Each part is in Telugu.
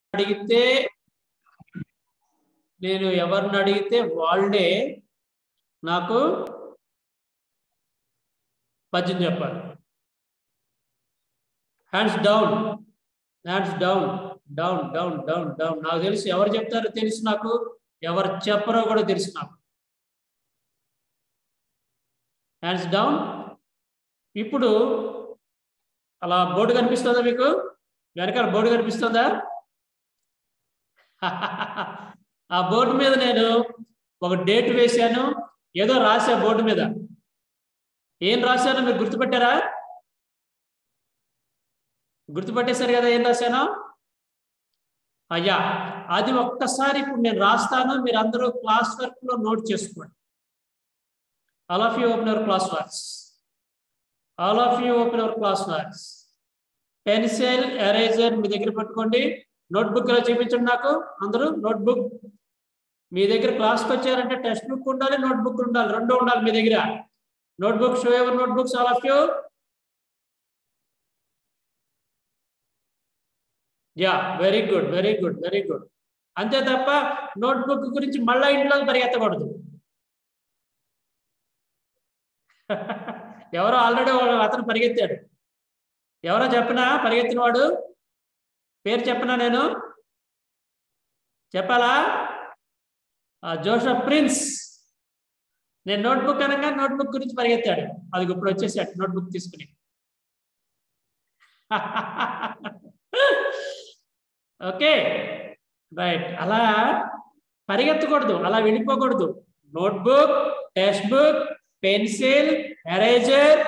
అడిగితే నేను ఎవరిని అడిగితే వాళ్ళే నాకు పద్యం చెప్పాలి hands down hands down down down down down నాకు తెలుసు ఎవరు చెప్తారో తెలుసు నాకు ఎవరు చెప్పరో కూడా తెలుసు నాకు హ్యాండ్స్ డౌన్ ఇప్పుడు అలా బోర్డు కనిపిస్తుందా మీకు వెనకాల బోర్డు కనిపిస్తుందా ఆ బోర్డు మీద నేను ఒక డేట్ వేశాను ఏదో రాసా బోర్డు మీద ఏం రాశానో మీరు గుర్తుపెట్టారా గుర్తుపట్టేశారు కదా ఏం రాశాను అయ్యా అది ఒక్కసారి ఇప్పుడు నేను రాస్తాను మీరు అందరూ క్లాస్ వర్క్ లో నోట్ చేసుకోండి all of you open our class works all of you open our class works pencil eraser మీ దగ్గర పెట్టుకోండి నోట్బుక్ లో చూపించండి నాకు అందరూ నోట్బుక్ మీ దగ్గర క్లాస్కి వచ్చారంటే టెక్స్ట్ బుక్ ఉండాలి నోట్బుక్ ఉండాలి రెండు ఉండాలి మీ దగ్గర notebook show your notebooks all of you yeah very good very good very good అంతే తప్ప నోట్బుక్ గురించి మళ్ళా ఇంట్లో పరిగెత్తకూడదు ఎవరో ఆల్రెడీ అతను పరిగెత్తాడు ఎవరో చెప్పనా పరిగెత్తిన వాడు పేరు చెప్పనా నేను చెప్పాలా జోసఫ్ ప్రిన్స్ నేను నోట్బుక్ అనగా నోట్బుక్ గురించి పరిగెత్తాడు అది ఇప్పుడు వచ్చేసాడు నోట్బుక్ తీసుకుని ఓకే రైట్ అలా పరిగెత్తకూడదు అలా వెళ్ళిపోకూడదు notebook text book pencil eraser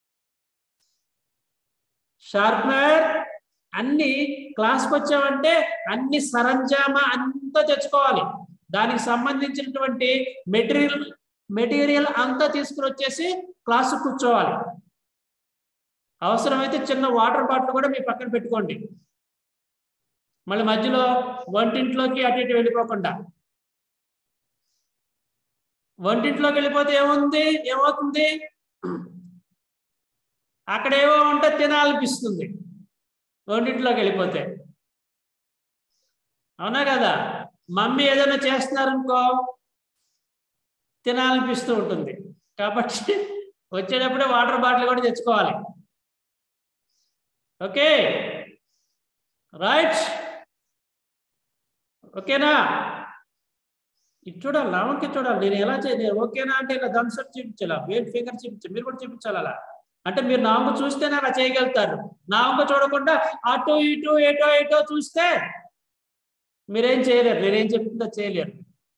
sharpener అన్ని క్లాస్కి వచ్చామంటే అన్ని సరంజామా అంతా తెచ్చుకోవాలి దానికి సంబంధించినటువంటి మెటీరియల్ మెటీరియల్ అంతా తీసుకుని వచ్చేసి క్లాసు కూర్చోవాలి అవసరమైతే చిన్న వాటర్ బాటిల్ కూడా మీ పక్కన పెట్టుకోండి మళ్ళీ మధ్యలో వంటింట్లోకి అటు ఇటు వెళ్ళిపోకుండా వంటింట్లోకి వెళ్ళిపోతే ఏముంది ఏమవుతుంది అక్కడ ఏవో ఉంటే తినాలనిపిస్తుంది వంటింట్లోకి వెళ్ళిపోతే అవునా కదా మమ్మీ ఏదైనా చేస్తున్నారనుకో తినాలనిపిస్తూ ఉంటుంది కాబట్టి వచ్చేటప్పుడే వాటర్ బాటిల్ కూడా తెచ్చుకోవాలి ఓకే రైట్ ఓకేనా ఇది చూడాలి లావంకి చూడాలి నేను ఎలా చేయాలి ఓకేనా అంటే ఇలా థమ్స్అప్ చూపించాలా వేట్ ఫింగర్ చూపించాలి మీరు కూడా చూపించాలి అలా అంటే మీరు నా వంక చూస్తేనే అలా చేయగలుగుతారు నా వంక చూడకుండా అటు ఇటు ఎటో ఎటో చూస్తే మీరేం చేయలేరు నేనేం చెప్తుందో చేయలేరు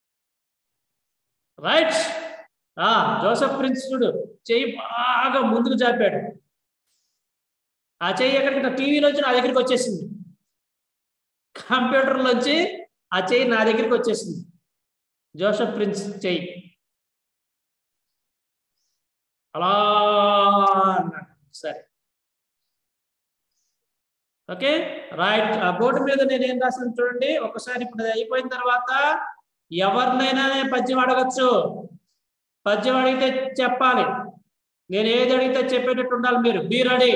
రైట్ ఆ జోసఫ్ ప్రిన్స్ చూడు చెయ్యి బాగా ముందుకు చాపాడు ఆ చెయ్యి ఎక్కడికి టీవీలోంచి నా దగ్గరికి వచ్చేసింది కంప్యూటర్లోంచి ఆ చెయ్యి నా దగ్గరికి వచ్చేసింది జోసఫ్ ప్రిన్స్ చెయ్యి అలా అన్నాడు సరే ఓకే రైట్ ఆ బోర్డు మీద నేను ఏం రాసాను చూడండి ఒకసారి ఇప్పుడు అది అయిపోయిన తర్వాత ఎవరినైనా నేను పద్యం అడగచ్చు పద్యం అడిగితే చెప్పాలి నేను ఏది అడిగితే చెప్పేటట్టు ఉండాలి మీరు బీ రెడీ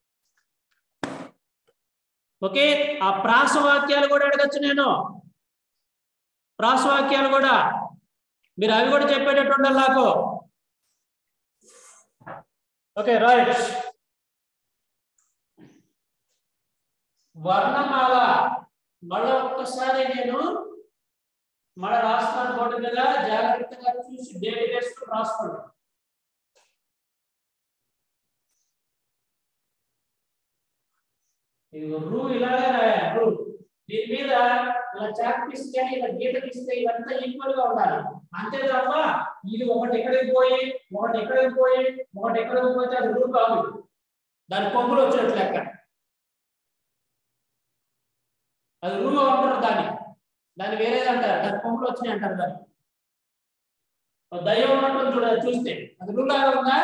ఓకే ఆ ప్రాసవాక్యాలు కూడా అడగచ్చు నేను ప్రాసవాక్యాలు కూడా మీరు అవి కూడా చెప్పేటట్టు ఉండాలి నాకు ఓకే రైట్ వర్ణమాల మళ్ళీ ఒక్కసారి నేను మళ్ళీ రాస్తాను బోర్డు మీద జాగ్రత్తగా చూసి డేట్ వేసుకుని రాసుకోండి ఇది రూ ఇలాగే రాయాలి రూ దీని మీద ఇలా చాక్ తీస్తే ఇలా గీత తీస్తే ఇవంతా ఈక్వల్ గా ఉండాలి అంతే తప్ప ఇది ఒకటి ఎక్కడికి పోయి ఒకటి ఎక్కడికి పోయి ఒకటి ఎక్కడికి పోతే అది రూ కాదు దాని కొంగులు వచ్చినట్లు లెక్క అది రూ అంటారు దాన్ని దాన్ని వేరేది అంటారు దాని కొంగులు వచ్చినాయి అంటారు దాన్ని ఓ దయ్యం ఉన్నట్టు చూడ చూస్తే అది రూ లాగా ఉందా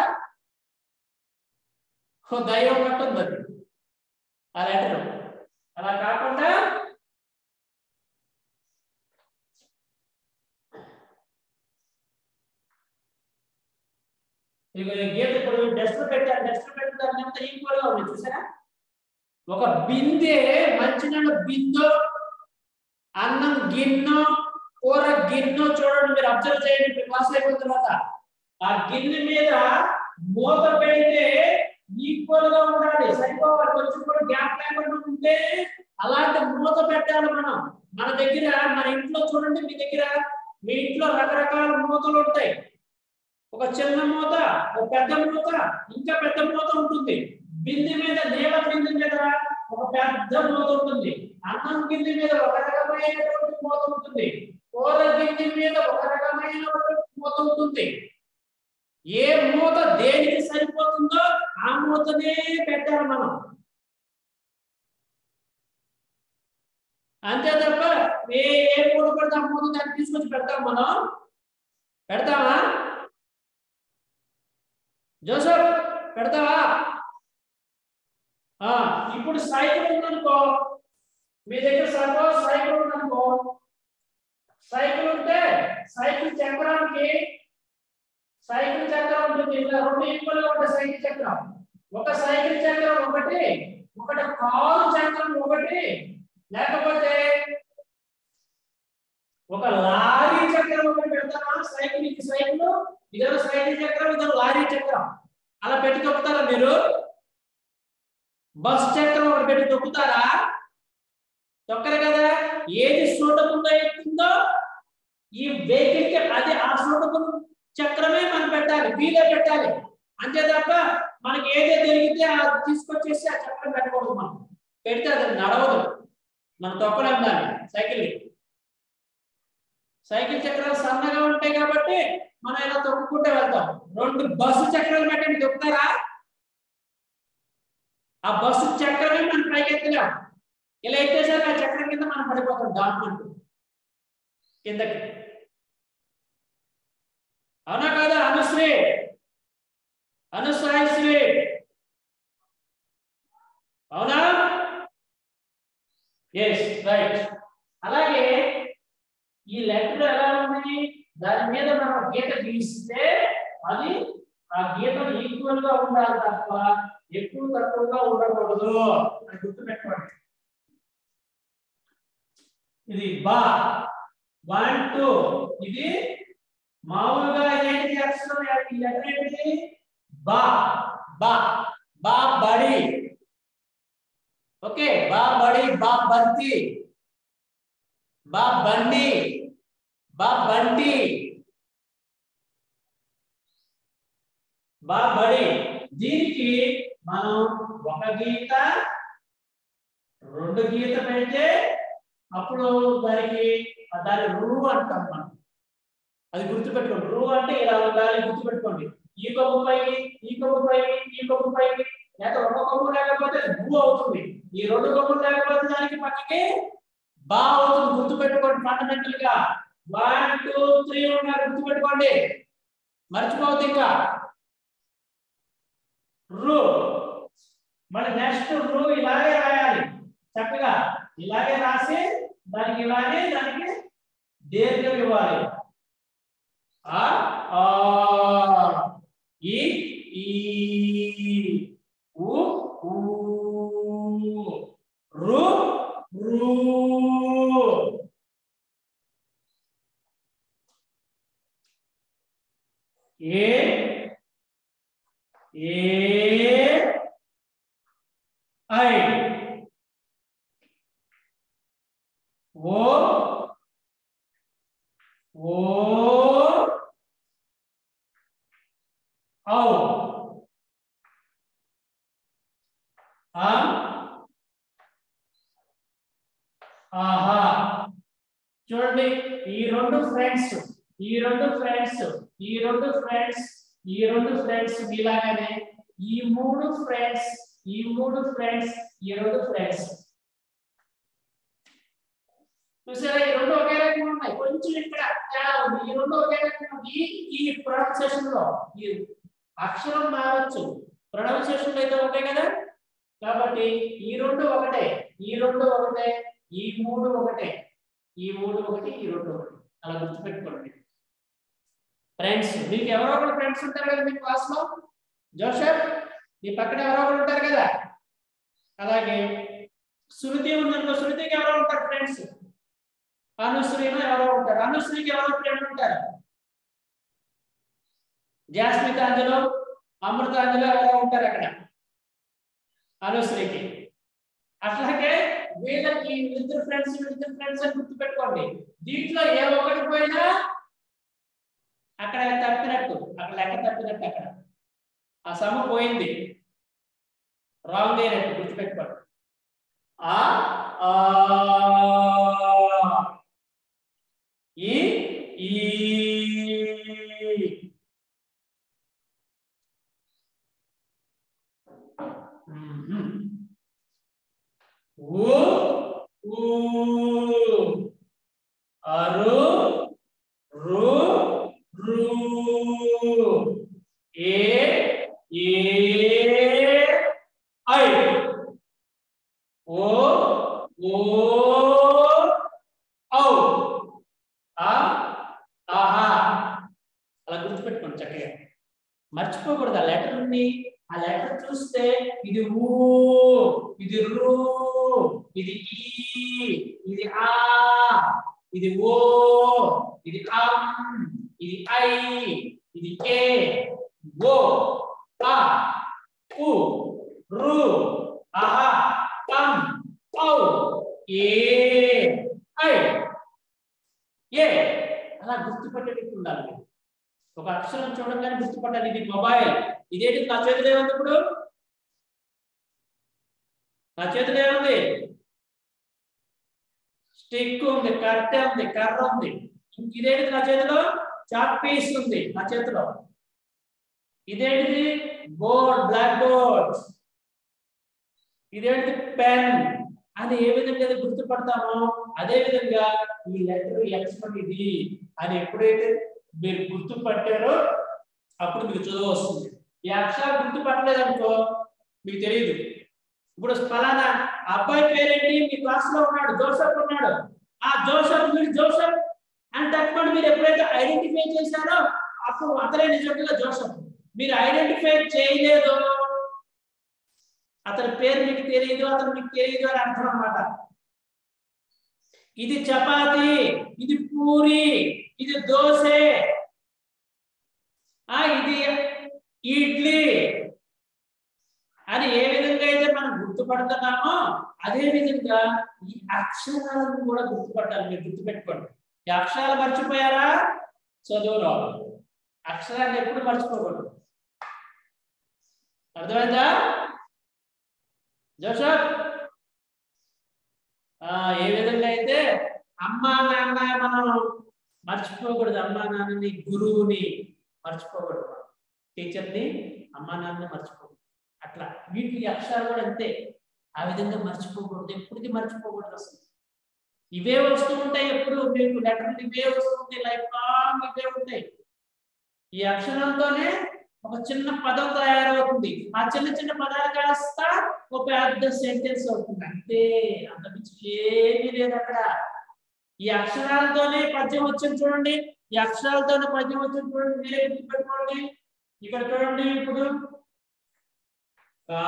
ఓ దయ్యం ఉన్నట్టు ఉంది అది ఆ లెటర్ అలా కాకుండా ఇక గీత ఇప్పుడు డస్ట్ పెట్టారు డస్ట్ పెట్టిన దాని అంతా ఈక్వల్ గా ఉంది చూసారా ఒక బిందె మంచినీళ్ళ బిందె గిన్నె కూర గిన్నె చూడండి మీరు అబ్జర్వ్ చేయండి మీ క్లాస్ అయిపోయిన తర్వాత ఆ గిన్నె మీద మూత పెడితే ఈక్వల్ గా ఉండాలి సరిపోవాలి కొంచెం కూడా గ్యాప్ లేకుండా ఉంటే అలాంటి మూత పెట్టాలి మనం మన దగ్గర మన ఇంట్లో చూడండి మీ దగ్గర మీ ఇంట్లో రకరకాల మూతలు ఉంటాయి ఒక చిన్న మూత ఒక పెద్ద మూత ఇంకా పెద్ద మూత ఉంటుంది బిందె మీద నీళ్ళ బిందె మీద ఒక పెద్ద మూత ఉంటుంది అన్నం గిన్నె మీద ఒక రకమైనటువంటి మూత ఉంటుంది కూర గిన్నె మీద ఒక రకమైనటువంటి మూత ఉంటుంది ఏ మూత దేనికి సరిపోతుందో ఆ మూతనే పెట్టాలి మనం అంతే తప్ప ఏ ఏ మూత పెడితే ఆ మూత దాన్ని తీసుకొచ్చి పెడతాం మనం పెడతామా జోసఫ్ పెడతావా ఆ ఇప్పుడు సైకిల్ ఉందనుకో మీ దగ్గర సపోజ్ సైకిల్ ఉందనుకో సైకిల్ ఉంటే సైకిల్ చక్రానికి సైకిల్ చక్రం ఉంటుంది ఇలా రెండు ఈక్వల్ గా ఉంటాయి సైకిల్ చక్రం ఒక సైకిల్ చక్రం ఒకటి ఒకటి కారు చక్రం ఒకటి లేకపోతే ఒక లారీ చక్రం ఒకటి పెడతామా సైకిల్ ఇది సైకిల్ ఇదో సైకిల్ చక్రం ఇదో లారీ చక్రం అలా పెట్టి తొక్కుతారా మీరు బస్ చక్రం ఒకటి పెట్టి తొక్కుతారా తొక్కరు కదా ఏది సూటబుల్ ఎక్కుతుందో ఈ వెహికల్ కి అది ఆ సూటబుల్ చక్రమే మనం పెట్టాలి వీలే పెట్టాలి అంతే తప్ప మనకి ఏదే జరిగితే అది తీసుకొచ్చేసి ఆ చక్రం పెట్టకూడదు మనం పెడితే అది నడవదు మనం తొక్కలేం దాన్ని సైకిల్ సైకిల్ చక్రాలు సన్నగా ఉంటాయి కాబట్టి మనం ఇలా తొక్కుకుంటే వెళ్తాం రెండు బస్సు చక్రాలు పెట్టండి తొక్కుతారా ఆ బస్సు చక్రమే మనం పైకి ఎత్తలేం ఇలా ఎత్తేసారి ఆ చక్రం కింద మనం పడిపోతాం డాక్యుమెంట్ కిందకి అవునా కాదా అనుశ్రీ అనుసాయిశ్రీ అవునా ఎస్ రైట్ అలాగే ఈ లెటర్ ఎలా ఉంది దాని మీద మనం గీత గీస్తే అది ఆ గీత ఈక్వల్ గా ఉండాలి తప్ప ఎక్కువ తక్కువగా ఉండకూడదు అని గుర్తుపెట్టుకోండి ఇది బా వన్ టూ ఇది మామూలుగా ఏంటి అక్షరం ఈ లెటర్ ఏంటిది బా బా బా బడి ఓకే బా బడి బా బంతి బా బండి బా బండి బా బడి దీనికి మనం ఒక గీత రెండు గీత పెడితే అప్పుడు దానికి దాని రూ అంటాం మనం అది గుర్తుపెట్టుకోండి రూ అంటే ఇలా ఉండాలి గుర్తుపెట్టుకోండి ఈ కొమ్ము పైకి ఈ కొమ్ము పైకి ఈ కొమ్ము పైకి లేక ఒక కొమ్ము లేకపోతే భూ అవుతుంది ఈ రెండు కొమ్ములు లేకపోతే దానికి పక్కకి బా అవుతుంది గుర్తుపెట్టుకోండి ఫండమెంటల్ గా వన్ టూ త్రీ ఉన్నారు గుర్తుపెట్టుకోండి మర్చిపోవద్దు ఇంకా రు మళ్ళీ నెక్స్ట్ రు ఇలాగే రాయాలి చక్కగా ఇలాగే రాసి దానికి ఇలాగే దానికి దీర్ఘం ఇవ్వాలి ఆ ఆ ఈ ఈ ఉ ఊ రు రు ఏ ఏ ఐ ఓ ఓ ఔ ఆ ఆహా చూడండి ఈ రెండు ఫ్రెండ్స్ ఈ రెండు ఫ్రెండ్స్ ఈ రెండు ఫ్రెండ్స్ ఈ రెండు ఫ్రెండ్స్ మీలాగానే ఈ మూడు ఫ్రెండ్స్ ఈ మూడు ఫ్రెండ్స్ ఈ రెండు ఫ్రెండ్స్ చూసారా ఈ రెండు ఒకే రకంగా ఉన్నాయి కొంచెం ఇక్కడ తేడా ఉంది ఈ రెండు ఒకే రకంగా ఉంది ఈ ఈ ప్రొనౌన్సియేషన్ లో ఈ అక్షరం మారచ్చు ప్రొనౌన్సియేషన్ అయితే ఒకటే కదా కాబట్టి ఈ రెండు ఒకటే ఈ రెండు ఒకటే ఈ మూడు ఒకటే ఈ మూడు ఒకటి ఈ రెండు ఒకటి అలా గుర్తుపెట్టుకోండి ఫ్రెండ్స్ మీకు ఎవరో ఒకరు ఫ్రెండ్స్ ఉంటారు కదా మీ క్లాస్ లో జోసెఫ్ మీ పక్కన ఎవరో ఒకరు ఉంటారు కదా అలాగే శృతి ఉందనుకో శృతికి ఎవరో ఉంటారు ఫ్రెండ్స్ అనుశ్రీను ఎవరో ఉంటారు అనుశ్రీకి ఎవరో ఫ్రెండ్ ఉంటారు జాస్మితాంజలు అమృతాంజలు ఎవరో ఉంటారు అక్కడ అనుశ్రీకి అట్లాగే వీళ్ళకి ఇద్దరు ఫ్రెండ్స్ ఇద్దరు ఫ్రెండ్స్ అని గుర్తుపెట్టుకోండి దీంట్లో ఏ ఒక్కటి పోయినా అక్కడ తప్పినట్టు అక్కడ లెక్క తప్పినట్టు అక్కడ ఆ సమ పోయింది రాంగ్ అయినట్టు గుర్తుపెట్టుకోండి ఆ ఆ ఈ ఈ మ్మ్. ఊ ఊ అరు రు రు ఏ ఏ ఐ ఓ ఓ ఔ ఆ ఆహా అలా గుర్తుపెట్టుకోండి చక్కగా మర్చిపోకూడదు ఆ లెటర్ని ఆ లెటర్ చూస్తే ఇది ఊ ఇది రు ఇది ఈ ఇది ఆ ఇది ఓ ఇది అం ఇది ఐ ఇది ఏ ఓ ఆ ఉ రు ఆహా కం ఔ ఏ ఐ ఏ అలా గుర్తుపట్టేటట్టు ఉండాలి మీరు. ఒక అక్షరం చూడగానే గుర్తుపట్టాలి ఇది మొబైల్ ఇదేంటి నా చేతిలో ఏముంది ఇప్పుడు నా చేతిలో ఏముంది స్టిక్ ఉంది కట్టె ఉంది కర్ర ఉంది ఇంక ఇదేంటి నా చేతిలో చాక్ పీస్ ఉంది నా చేతిలో ఇదేంటిది బోర్డ్ బ్లాక్ బోర్డ్ ఇదేంటి పెన్ అని ఏ విధంగా అయితే గుర్తుపడతామో అదే విధంగా ఈ లెటర్ ఎక్స్పర్ట్ ఇది అని ఎప్పుడైతే మీరు గుర్తుపట్టారో అప్పుడు మీకు చదువు వస్తుంది ఈ అక్షరాలు గుర్తుపట్టలేదు అనుకో మీకు తెలియదు ఇప్పుడు ఫలానా అబ్బాయి పేరేంటి మీ క్లాస్ లో ఉన్నాడు జోసఫ్ ఉన్నాడు ఆ జోసఫ్ మీరు జోసఫ్ అని తప్పకుండా మీరు ఎప్పుడైతే ఐడెంటిఫై చేశారో అప్పుడు అతనే నిజంగా జోసఫ్ మీరు ఐడెంటిఫై చేయలేదు అతని పేరు మీకు తెలియదు అతను మీకు తెలియదు అని అర్థం అన్నమాట ఇది చపాతి ఇది పూరి ఇది దోశ ఆ ఇది ఇడ్లీ అని ఏ విధంగా అయితే మనం గుర్తుపడుతున్నామో అదే విధంగా ఈ అక్షరాలను కూడా గుర్తుపట్టాలి మీరు గుర్తుపెట్టుకోండి ఈ అక్షరాలు మర్చిపోయారా చదువులో అక్షరాన్ని ఎప్పుడు మర్చిపోకూడదు అర్థమైందా జోసఫ్ ఆ ఏ విధంగా అయితే అమ్మా నాన్న మనం మర్చిపోకూడదు అమ్మా నాన్నని గురువుని మర్చిపోకూడదు టీచర్ని అమ్మా నాన్నని మర్చిపోకూడదు అట్లా వీటి అక్షరాలు కూడా అంతే ఆ విధంగా మర్చిపోకూడదు ఎప్పటికీ మర్చిపోకూడదు అసలు ఇవే వస్తూ ఉంటాయి ఎప్పుడు మీకు లెటర్లు ఇవే వస్తూ ఉంటాయి లైఫ్ లాంగ్ ఇవే ఉంటాయి ఈ అక్షరంతోనే ఒక చిన్న పదం తయారవుతుంది ఆ చిన్న చిన్న పదాలు కాస్త ఒక పెద్ద సెంటెన్స్ అవుతుంది అంతే అంత మించి ఏమీ లేదు అక్కడ ఈ అక్షరాలతోనే పద్యం వచ్చింది చూడండి ఈ అక్షరాలతోనే పద్యం వచ్చింది చూడండి మీరే గుర్తుపెట్టుకోండి ఇక్కడ చూడండి ఇప్పుడు కా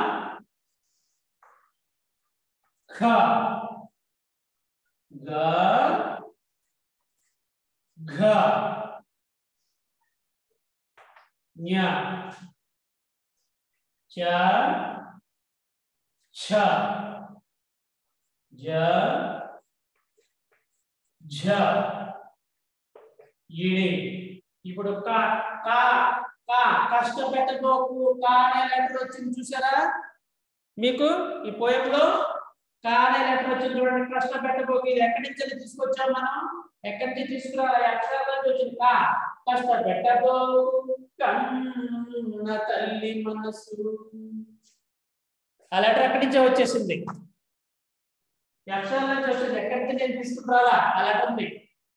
ఖ గ ఘ జ్ఞ చ ఛ జ ఝ ఇడి ఇప్పుడు క క క కష్టపెట్టబోకు క అనే లెటర్ వచ్చింది చూసారా మీకు ఈ పోయంలో క అనే లెటర్ వచ్చింది చూడండి కష్టపెట్టబోకు ఇది ఎక్కడి నుంచి వెళ్ళి తీసుకొచ్చాం మనం ఎక్కడి నుంచి తీసుకురావాలి అక్షరాల నుంచి వచ్చింది క కష్టపెట్టబో కన్న తల్లి మనసు ఆ లెటర్ ఎక్కడి నుంచే వచ్చేసింది ఈ అక్షరాల నుంచి వచ్చింది ఎక్కడి నుంచి నేను తీసుకురావాలా ఆ లెటర్ ని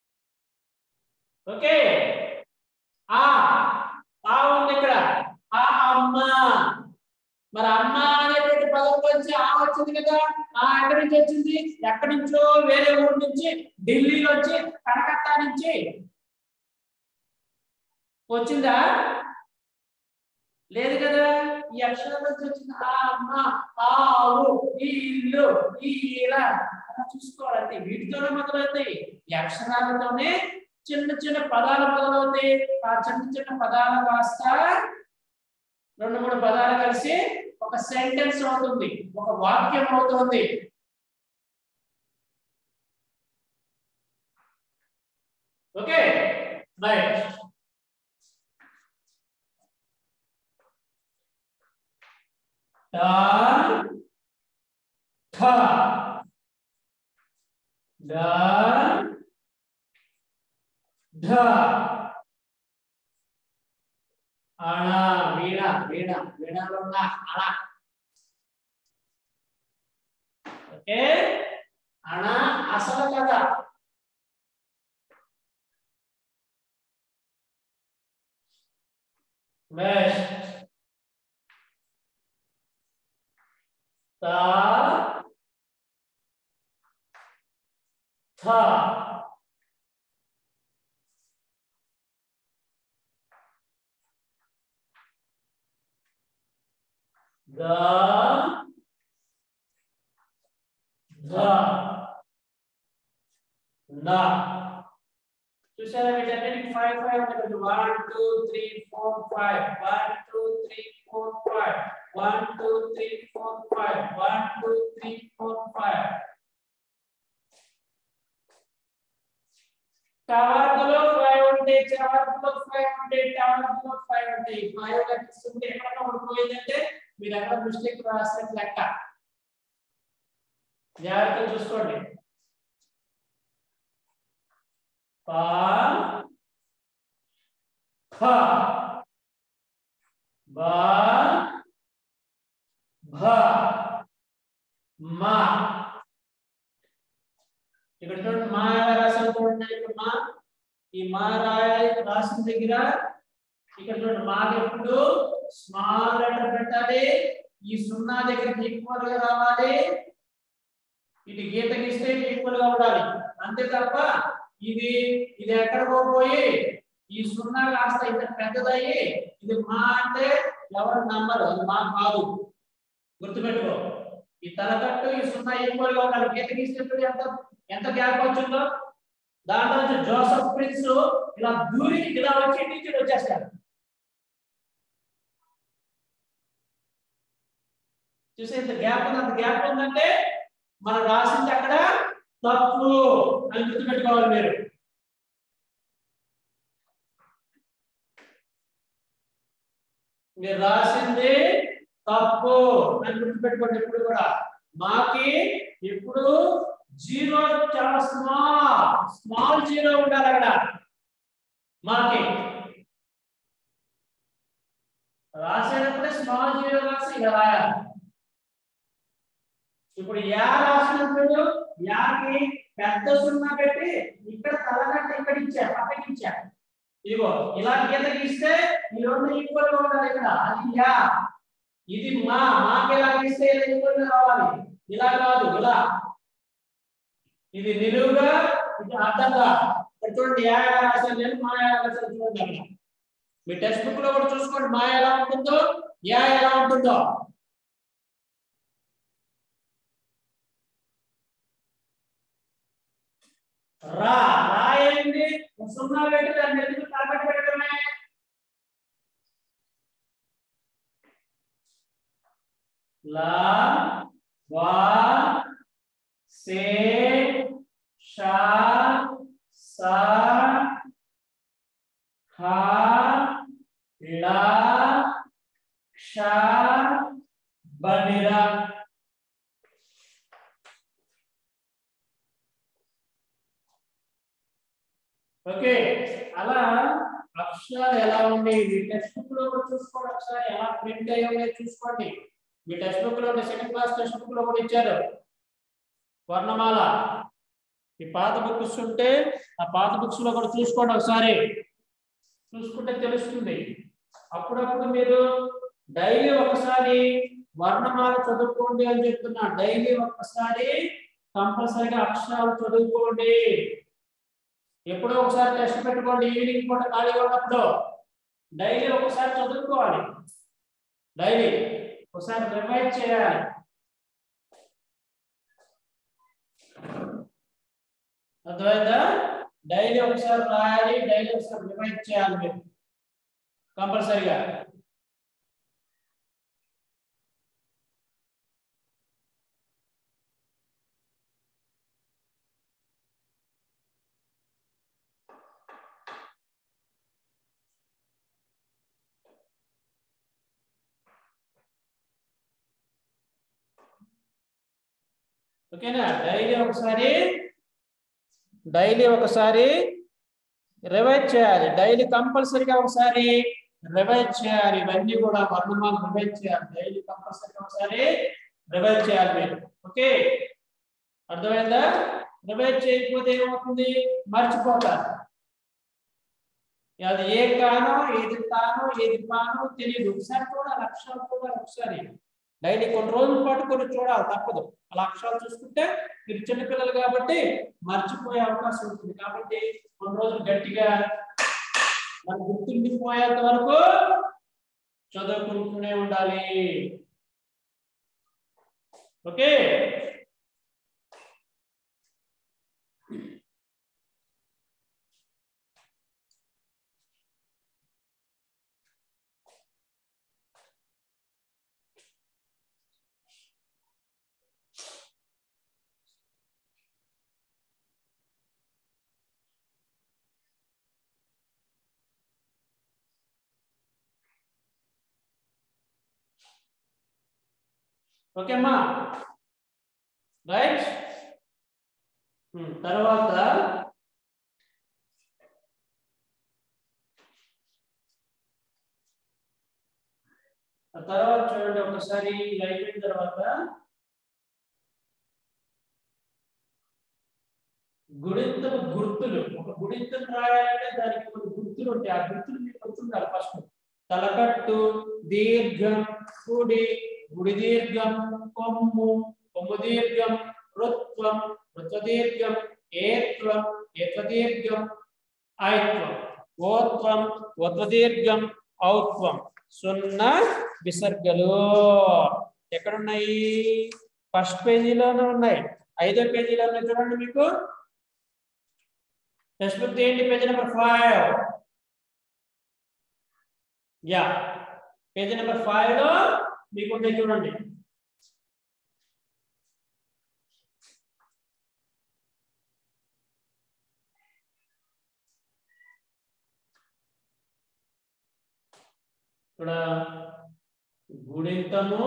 ఓకే ఆ ఆ ఉంది ఇక్కడ ఆ అమ్మ మరి అమ్మ అనేటువంటి పదం వచ్చి ఆ వచ్చింది కదా ఆ ఎక్కడి నుంచి వచ్చింది ఎక్కడి నుంచో వేరే ఊరు నుంచి ఢిల్లీలో వచ్చి కలకత్తా నుంచి వచ్చిందా లేదు కదా ఈ అక్షరం నుంచి వచ్చింది ఆ అమ్మ ఆ ఆవు ఈ ఇల్లు ఈ ఇలా అలా చూసుకోవాలంటే వీటితోనే మొదలవుతాయి ఈ అక్షరాలతోనే చిన్న చిన్న పదాలు మొదలవుతాయి ఆ చిన్న చిన్న పదాలు కాస్త రెండు మూడు పదాలు కలిసి ఒక సెంటెన్స్ అవుతుంది ఒక వాక్యం అవుతుంది ఓకే రైట్ డాన్ ఠ డాన్ ఢ అణ వీణ వీణ వీణలో ఉన్న అణ ఓకే అణ అసలు కదా నెక్స్ట్ తా థ ద ధ నా చూసారా వీటన్నిటికి ఫైవ్ ఫైవ్ ఉంటుంది one two three four five one two three four five one two three four five one two three four five టవర్లో ఫైవ్ ఉంటాయి టవర్లో ఫైవ్ ఉంటాయి టవర్లో ఫైవ్ ఉంటాయి ఫైవ్ లెక్కిస్తుంటే ఎక్కడ ఉండిపోయిందంటే మీరు ఎక్కడ మిస్టేక్ రాసినట్టు లెక్క జాగ్రత్తగా చూసుకోండి పా ఖ బా భ మా ఇక్కడ చూడండి మా ఎలా రాసాను చూడండి ఇక్కడ మా ఈ మా రాయ రాసిన దగ్గర ఇక్కడ చూడండి మాకు ఎప్పుడు స్మాల్ లెటర్ పెట్టాలి ఈ సున్నా దగ్గర ఈక్వల్ గా రావాలి ఇటు గీత గీస్తే ఈక్వల్ గా ఉండాలి అంతే తప్ప ఇది ఇది ఎక్కడికో పోయి ఈ సున్నా కాస్త ఇంత పెద్దదయ్యి ఇది మా అంటే ఎవరి నంబర్ అది మా కాదు గుర్తుపెట్టుకో ఈ తలకట్టు ఈ సున్నా ఈక్వల్ గా ఉండాలి గీత గీస్తే ఎంత ఎంత గ్యాప్ వచ్చిందో దాంట్లో నుంచి జోసఫ్ ప్రిన్స్ ఇలా దూరి ఇలా వచ్చి టీచర్ వచ్చేస్తాడు చూసే ఇంత గ్యాప్ ఉంది అంత గ్యాప్ ఉందంటే మనం రాసింది అక్కడ తప్పు అని గుర్తుపెట్టుకోవాలి మీరు మీరు రాసింది తప్పు అని గుర్తుపెట్టుకోండి ఎప్పుడు కూడా మాకి ఇప్పుడు జీరో చాలా స్మాల్ స్మాల్ జీరో ఉండాలి అక్కడ మాకి రాసేటప్పుడే స్మాల్ జీరో రాసి ఇలా రాయాలి ఇప్పుడు యా రాసినప్పుడు యాకి పెద్ద సున్నా పెట్టి ఇక్కడ తలగట్ట ఇక్కడ ఇచ్చా పక్కకి ఇచ్చా ఇదిగో ఇలా గీత గీస్తే ఈ రెండు ఈక్వల్ గా ఉండాలి ఇక్కడ అది యా ఇది మా మాకి ఎలా గీస్తే ఇలా ఈక్వల్ గా రావాలి ఇలా కాదు ఇలా ఇది నిలువుగా ఇది అడ్డంగా ఇక్కడ చూడండి యా ఎలా రాశాను నేను మా ఎలా రాశాను చూడండి అక్కడ మీ టెక్స్ట్ బుక్ లో కూడా చూసుకోండి మా ఎలా ఉంటుందో యా ఎలా ఉంటుందో రా రా ఏంటి సున్నా పెట్టి దాన్ని ఎందుకు తలపెట్టి పెట్టడమే లా వా సే షా సా ఖా లా క్షా బనిరా ఓకే అలా అక్షరాలు ఎలా ఉన్నాయి మీ టెక్స్ట్ బుక్ లో కూడా చూసుకోండి అక్షరాలు ఎలా ప్రింట్ అయ్యి ఉన్నాయో చూసుకోండి మీ టెక్స్ట్ బుక్ లో సెకండ్ క్లాస్ టెక్స్ట్ బుక్ లో కూడా ఇచ్చారు వర్ణమాల ఈ పాత బుక్స్ ఉంటే ఆ పాత బుక్స్ లో కూడా చూసుకోండి ఒకసారి చూసుకుంటే తెలుస్తుంది అప్పుడప్పుడు మీరు డైలీ ఒకసారి వర్ణమాల చదువుకోండి అని చెప్తున్నా డైలీ ఒక్కసారి కంపల్సరీగా అక్షరాలు చదువుకోండి ఎప్పుడో ఒకసారి టెస్ట్ పెట్టుకోండి ఈవినింగ్ పూట ఖాళీగా ఉన్నప్పుడు డైలీ ఒకసారి చదువుకోవాలి డైలీ ఒకసారి రివైజ్ చేయాలి అర్థమైందా డైలీ ఒకసారి రాయాలి డైలీ ఒకసారి రిమైండ్ చేయాలి మీరు కంపల్సరిగా ఓకేనా డైలీ ఒకసారి డైలీ ఒకసారి రివైజ్ చేయాలి డైలీ కంపల్సరీగా ఒకసారి రివైజ్ చేయాలి ఇవన్నీ కూడా వర్ణమాలు రివైజ్ చేయాలి డైలీ కంపల్సరీగా ఒకసారి రివైజ్ చేయాలి మీరు ఓకే అర్థమైందా రివైజ్ చేయకపోతే ఏమవుతుంది మర్చిపోతారు అది ఏ కానో ఏది తానో ఏది పానో తెలియదు ఒకసారి చూడాలి అక్షరాలు చూడాలి ఒకసారి డైలీ కొన్ని రోజుల పాటు కొన్ని చూడాలి తప్పదు అలా అక్షరాలు చూసుకుంటే మీరు చిన్నపిల్లలు కాబట్టి మర్చిపోయే అవకాశం ఉంటుంది కాబట్టి కొన్ని రోజులు గట్టిగా మన గుర్తుండిపోయేంత వరకు చదువుకుంటూనే ఉండాలి ఓకే ఓకేమ్మా రైట్ తర్వాత ఆ తర్వాత చూడండి ఒకసారి ఇది అయిపోయిన తర్వాత గుడింతలు గుర్తులు ఒక గుడింతలు రాయాలంటే దానికి కొన్ని గుర్తులు ఉంటాయి ఆ గుర్తులు మీకు గుర్తుండాలి ఫస్ట్ తలకట్టు దీర్ఘం గుడి గుడి దీర్ఘం కొమ్ము కొమ్ము దీర్ఘం రుత్వం రుత్వదీర్ఘం ఏత్వం ఏత్వదీర్ఘం ఐత్వం ఓత్వం ఓత్వదీర్ఘం ఔత్వం సున్నా విసర్గలు ఎక్కడున్నాయి ఫస్ట్ పేజీలోనే ఉన్నాయి ఐదో పేజీలో ఉన్నాయి చూడండి మీకు టెక్స్ట్ బుక్ తీయండి page number five yeah page number five లో మీకు ఉన్నాయి చూడండి ఇక్కడ గుణితము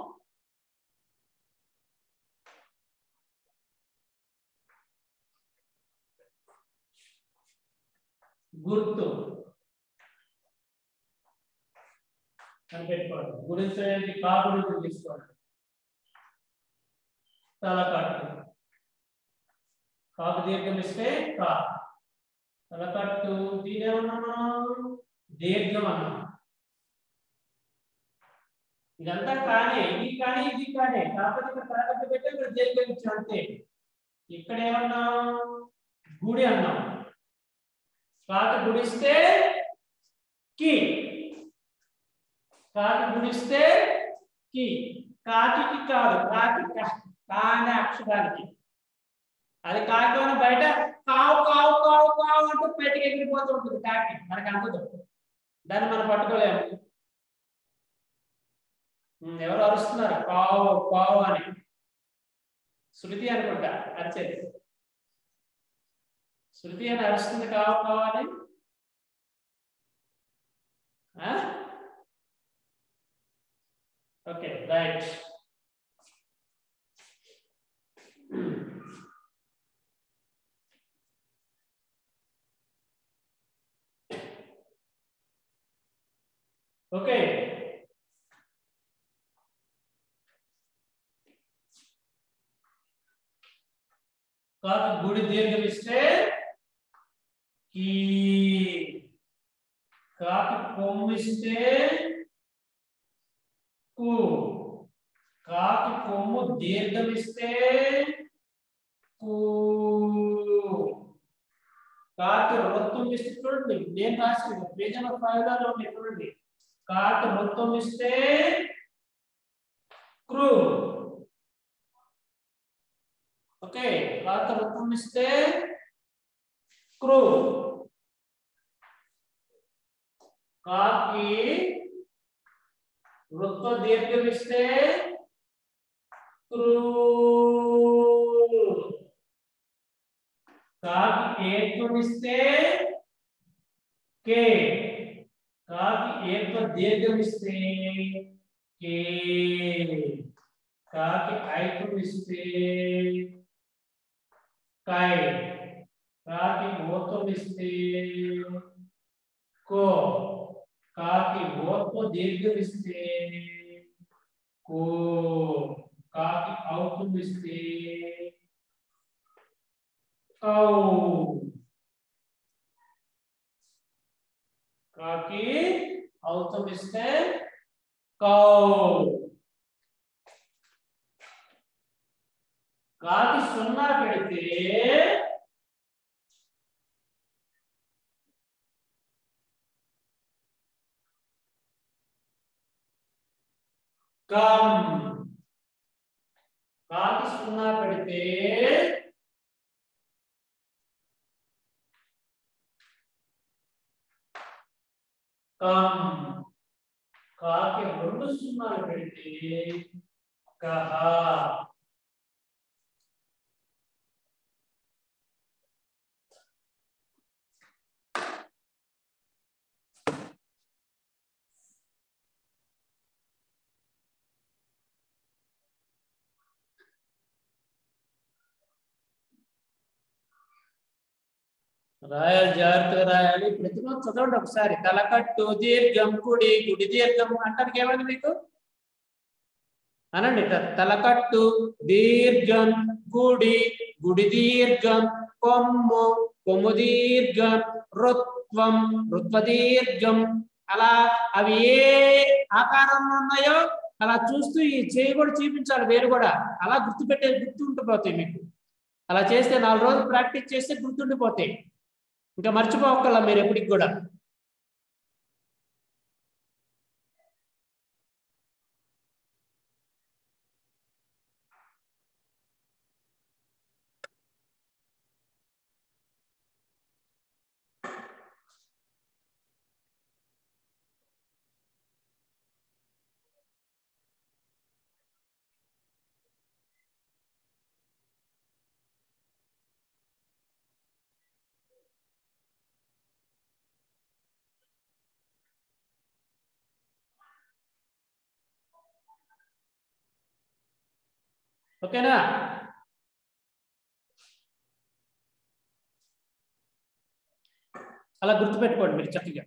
గుర్తు కనిపెట్టుకోండి గురించేది కాకుడు తీసుకోండి తలకట్టు కాకు దీర్ఘం ఇస్తే కా తలకట్టు దీనేమన్నా దీర్ఘం అన్నాం ఇదంతా కానే ఇది కానీ ఇది కానే కాకపోతే ఇక్కడ తరగతి పెట్టి ఇక్కడ దీర్ఘం ఇచ్చాం అంతే ఇక్కడ ఏమన్నాం గుడి అన్నాం కాకి గుడిస్తే కి కాకి గుడిస్తే కి కాకి కాదు కాకి కా- కా అనే అక్షరానికి అది కాకి ఉన్న బయట కావు కావు కావు కావు అంటూ బయటకి ఎగిరిపోతూ ఉంటుంది కాకి మనకి అందదు దాన్ని మనం పట్టుకోలేము ఉమ్, ఎవరు అరుస్తున్నారు కావు కావు అని శృతి అనుకుంటా అరిచేది శృతి అని అరుస్తుంది కావు కావు అని ఆ? ఓకే రైట్ ఓకే కాదు గుడి దీర్ఘం ఇస్తే కీ కాకి కొమ్ము ఇస్తే కు కాకి కొమ్ము దీర్ఘం ఇస్తే కు కాకి వృత్తం ఇస్తే చూడండి నేను రాసిన పేజ్ నెంబర్ ఫైవ్ లో ఉంది చూడండి కాకి వృత్తం ఇస్తే క్రూ ఓకే కాకి వృత్తం ఇస్తే క్రూ కాకి వృత్వ దీర్ఘమిస్తే క్రూ కాకి ఏత్వమిస్తే కే కాకి ఏత్వ దీర్ఘమిస్తే కే కాకి ఐత్వమిస్తే కై కాకి ఓత్వమిస్తే కో కాకి ఓత్వ దీర్ఘమిస్తే కో కాకి ఔత్వమిస్తే కౌ కాకి ఔత్వమిస్తే కౌ కాకి సున్నా పెడితే కమ్ కాకి సున్నా పెడితే కమ్ కాకి రెండు సున్నాలు పెడితే కహ రాయాలి జాగ్రత్తగా రాయాలి ప్రతిరోజు చదవండి ఒకసారి తలకట్టు దీర్ఘం కుడి గుడి దీర్ఘం అంటానికి ఏమైంది మీకు అనండి త- తలకట్టు దీర్ఘం గుడి గుడి దీర్ఘం కొమ్ము కొమ్ము దీర్ఘం రుత్వం రుత్వ దీర్ఘం అలా అవి ఏ ఆకారంలో ఉన్నాయో అలా చూస్తూ ఈ చేయి కూడా చూపించాలి వేరు కూడా అలా గుర్తుపెట్టే గుర్తుండిపోతాయి మీకు అలా చేస్తే నాలుగు రోజులు ప్రాక్టీస్ చేస్తే గుర్తుండిపోతాయి ఇంకా మర్చిపోకల్లా మీరు ఎప్పటికి కూడా ఓకేనా అలా గుర్తుపెట్టుకోండి మీరు చక్కగా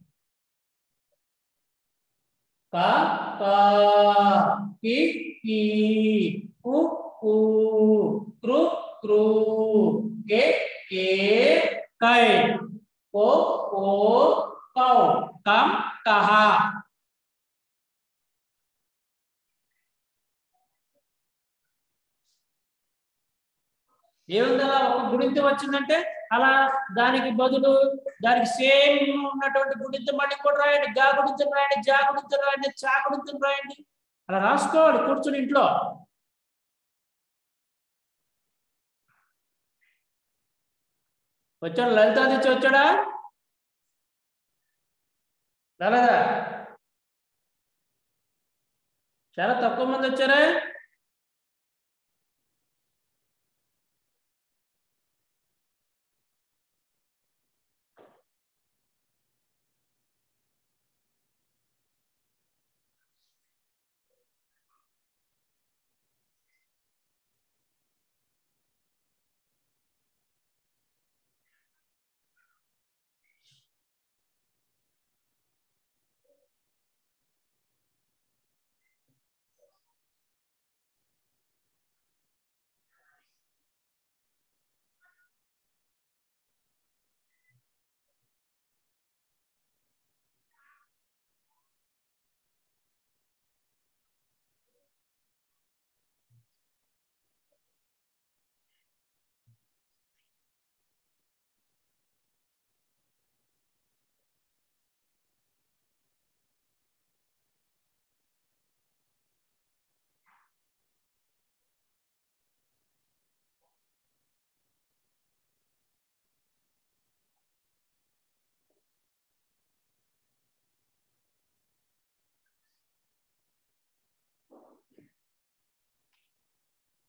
కా కా కి కీ కు కు క్రు క్రు కే కే కై కో కో కౌ కం కహ ఏముంది అలా ఒక గుడింత వచ్చిందంటే అలా దానికి బదులు దానికి సేమ్ ఉన్నటువంటి గుడింత మళ్ళీ కూడా రాయండి గా గుడింతం రాయండి జా గుడింతం రాయండి చా గుడింతం రాయండి అలా రాసుకోవాలి కూర్చుని ఇంట్లో వచ్చాడు లలితాదిత్య వచ్చాడా రాలేదా చాలా తక్కువ మంది వచ్చారా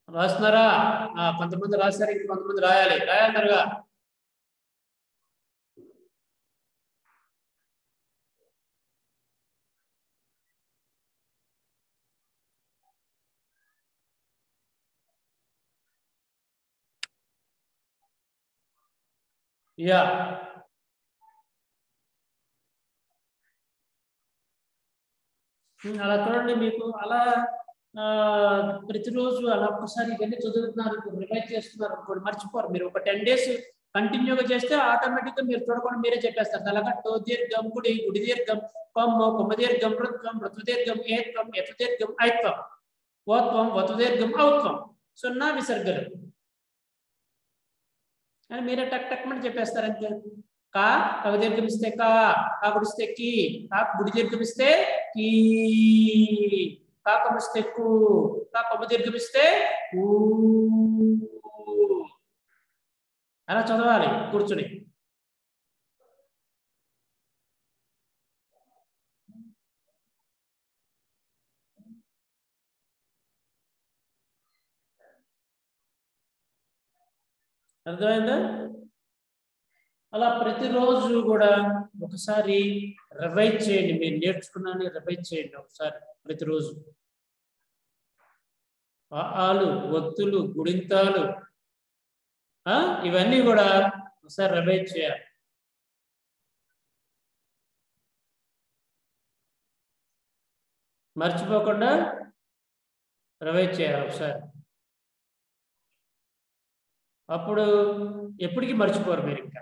రాస్తున్నారా ఆ, కొంతమంది రాస్తారు ఇంక కొంతమంది రాయాలి రాయాలి త్వరగా యా ఉమ్, అలా చూడండి మీకు అలా ఆ, ప్రతిరోజు అలా ఒక్కసారి ఇవన్నీ చదువుతున్నారు రివైజ్ చేస్తున్నారు అనుకోండి మర్చిపోరు మీరు ఒక టెన్ డేస్ కంటిన్యూగా చేస్తే ఆటోమేటిక్ గా మీరు చూడకుండా మీరే చెప్పేస్తారు అలాగా టో దీర్ఘం గుడి గుడి దీర్ఘం కొమ్మ కొమ్మ దీర్ఘం రుత్వం ఋతు దీర్ఘం ఏత్వం ఎతు దీర్ఘం ఐత్వం ఓత్వం వతు దీర్ఘం ఔత్వం సున్నా విసర్గలు అని మీరే టక్ టక్ మని చెప్పేస్తారు అంతే కా కవి దీర్ఘం ఇస్తే కా కా గుడిస్తే కీ కా గుడి దీర్ఘం ఇస్తే కీ కా కొమ్మిస్తే కు కా కొమ్మ దీర్ఘం ఇస్తే ఊ అలా చదవాలి కూర్చుని అర్థమైందా అలా ప్రతిరోజు కూడా ఒకసారి రివైజ్ చేయండి మీరు నేర్చుకున్నాను రివైజ్ చేయండి ఒకసారి ప్రతిరోజు ఆ ఆలు ఒత్తులు గుడింతాలు ఆ, ఇవన్నీ కూడా ఒకసారి రివైజ్ చేయాలి మర్చిపోకుండా రివైజ్ చేయాలి ఒకసారి అప్పుడు ఎప్పటికీ మర్చిపోరు మీరు ఇంకా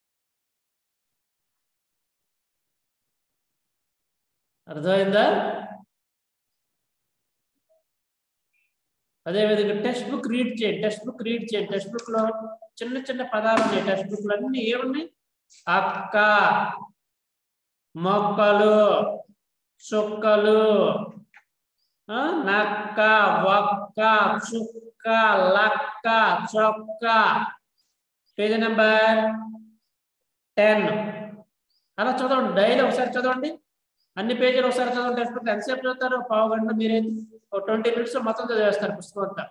అర్థమైందా అదేవిధంగా టెక్స్ట్ బుక్ రీడ్ చేయండి టెక్స్ట్ బుక్ రీడ్ చేయండి టెక్స్ట్ బుక్ లో చిన్న చిన్న పదాలు ఉన్నాయి టెక్స్ట్ బుక్ లో అన్ని ఏమున్నాయి అక్క మొక్కలు చుక్కలు ఆ, నక్క ఒక్క చుక్క లక్క చొక్క పేజీ నెంబర్ టెన్ అలా చదవండి డైలీ ఒకసారి చదవండి అన్ని పేజీలు ఒకసారి చదవండి టెక్స్ట్ బుక్ ఎంతసేపు చదువుతారు పావు గంట మీరే ఒక ట్వంటీ మినిట్స్ మొత్తం చదివేస్తారు పుస్తకం అంతా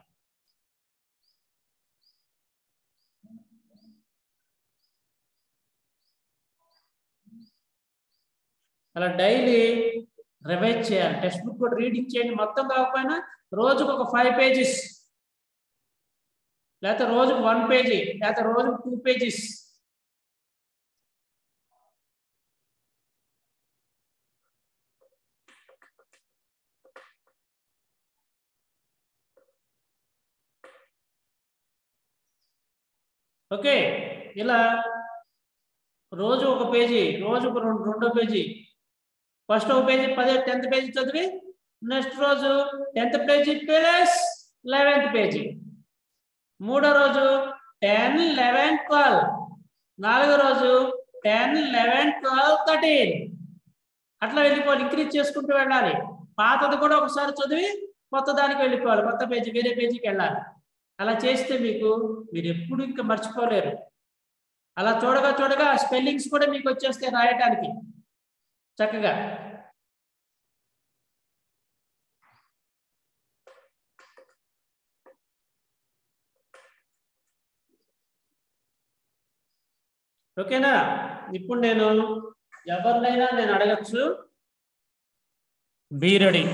అలా డైలీ రివైజ్ చేయాలి టెక్స్ట్ బుక్ కూడా రీడింగ్ చేయండి మొత్తం కాకపోయినా రోజుకు ఒక ఫైవ్ పేజెస్ లేకపోతే రోజుకు వన్ పేజీ లేకపోతే రోజుకు టూ పేజెస్ ఓకే ఇలా రోజు ఒక పేజీ రోజు ఒక రెండు రెండో పేజీ ఫస్ట్ ఒక పేజీ పదే టెన్త్ పేజీ చదివి నెక్స్ట్ రోజు tenth page plus eleventh page మూడో రోజు టెన్ లెవెన్ ట్వెల్వ్ నాలుగో రోజు టెన్ లెవెన్ ట్వెల్వ్ థర్టీన్ అట్లా వెళ్ళిపోవాలి ఇంక్రీజ్ చేసుకుంటూ వెళ్ళాలి పాతది కూడా ఒకసారి చదివి కొత్త దానికి వెళ్ళిపోవాలి కొత్త పేజీ వేరే పేజీకి వెళ్ళాలి అలా చేస్తే మీకు మీరు ఎప్పుడు ఇంకా మర్చిపోలేరు అలా చూడగా చూడగా స్పెల్లింగ్స్ కూడా మీకు వచ్చేస్తాయి రాయటానికి చక్కగా ఓకేనా ఇప్పుడు నేను ఎవరినైనా నేను అడగచ్చు బీరడి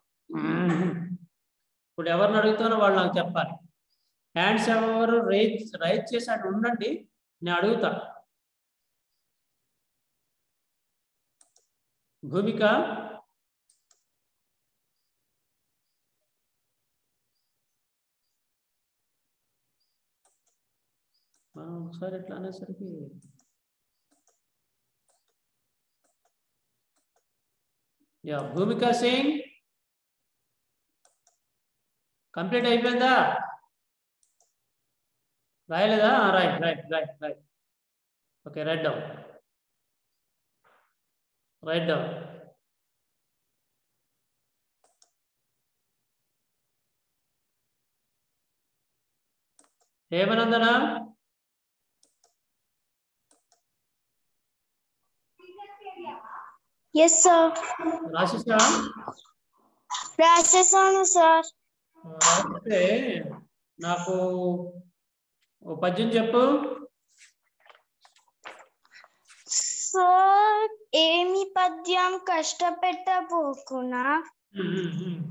ఇప్పుడు ఎవరిని అడుగుతానో వాళ్ళు నాకు చెప్పాలి హ్యాండ్స్ ఎవరు రైజ్ రైజ్ చేసి అటు ఉండండి నేను అడుగుతా భూమిక ఆ, ఒకసారి ఎట్లా అనేసరికి యా భూమిక సింగ్ కంప్లీట్ అయిపోయిందా రాయలేదా right right right right okay right down right down Hemanandana yes sir రాసిస్తా రాసేసాను సార్ రాస్తే నాకు ఓ పద్యం చెప్పు సార్ ఏమి పద్యం కష్టపెట్టబోకునా ఉమ్, ఉమ్, ఉమ్.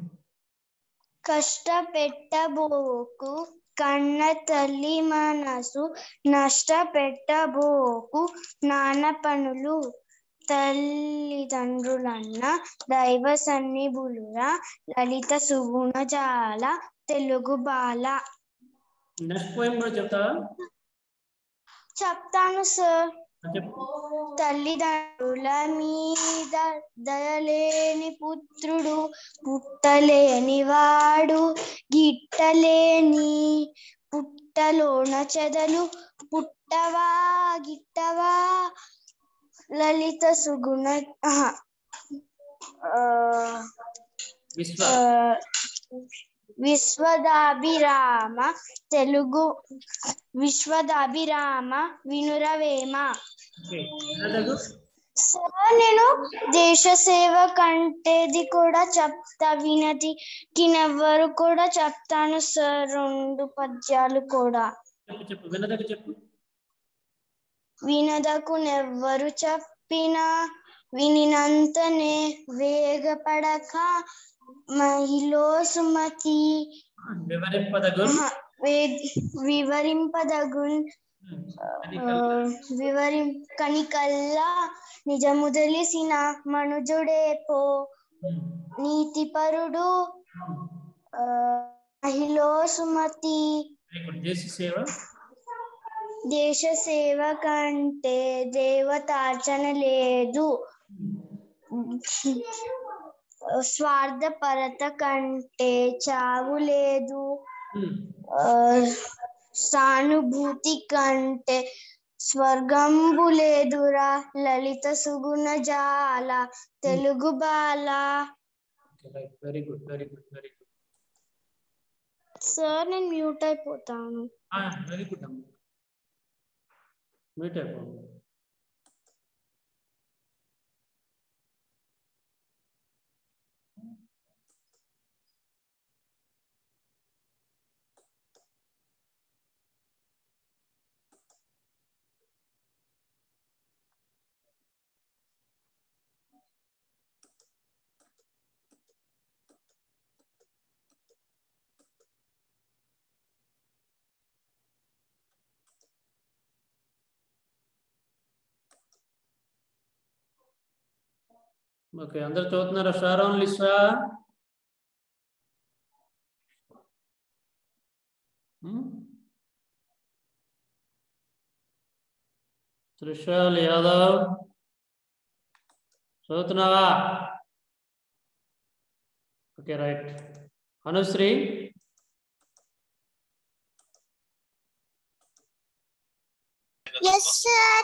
కష్టపెట్టబోకు కన్న తల్లి మనసు నష్టపెట్టబోకు నాన్న పనులు తల్లిదండ్రులన్న దైవ సన్నిభులురా లలిత సుగుణ జాల తెలుగు బాల నెక్స్ట్ పోయం కూడా చెప్తావా చెప్తాను సార్ ఆ, చెప్పు తల్లిదండ్రుల మీద దయలేని పుత్రుడు పుట్టలేని వాడు గిట్టలేని పుట్టలోన చెదలు పుట్టవా గిట్టవా లలిత సుగుణ ఆహా. ఆ, విశ్వ ఆ, విశ్వదాభిరామ తెలుగు విశ్వదాభిరామ వినురవేమ ఓకే అదగు. సార్ నేను దేశ సేవ కంటేది కూడా చెప్తా వినతి కినెవ్వరు కూడా చెప్తాను సార్ రెండు పద్యాలు కూడా చెప్పు చెప్పు వినదగు చెప్పు వినదకు నెవ్వరు చెప్పినా వినినంతనే వేగపడక మహిళో సుమతి ఆ, వివరింపదగు ఆహా, వే- వివరింపదగున్ ఉమ్, అది ఆ, వివరి కనికల్లా నిజము తెలిసిన మనుజుడే పో ఉమ్, నీతిపరుడు ఉమ్. ఆ, మహిళో సుమతి వెరీ గుడ్ దేశ సేవ దేశ సేవ కంటే దేవతార్చన లేదు స్వార్థపరత కంటే చావు లేదు ఉమ్, ఆ, సానుభూతి కంటే స్వర్గంబు లేదురా లలిత సుగుణ జాల తెలుగు బాల very good very good very good sir నేను మ్యూట్ అయిపోతాను వెరీ గుడ్ అమ్మ మీట్ అయిపో ఓకే అందరు చదువుతున్నారా Sharon Lisa um? Trishal Yadav చదువుతున్నావా okay right Anushree yes sir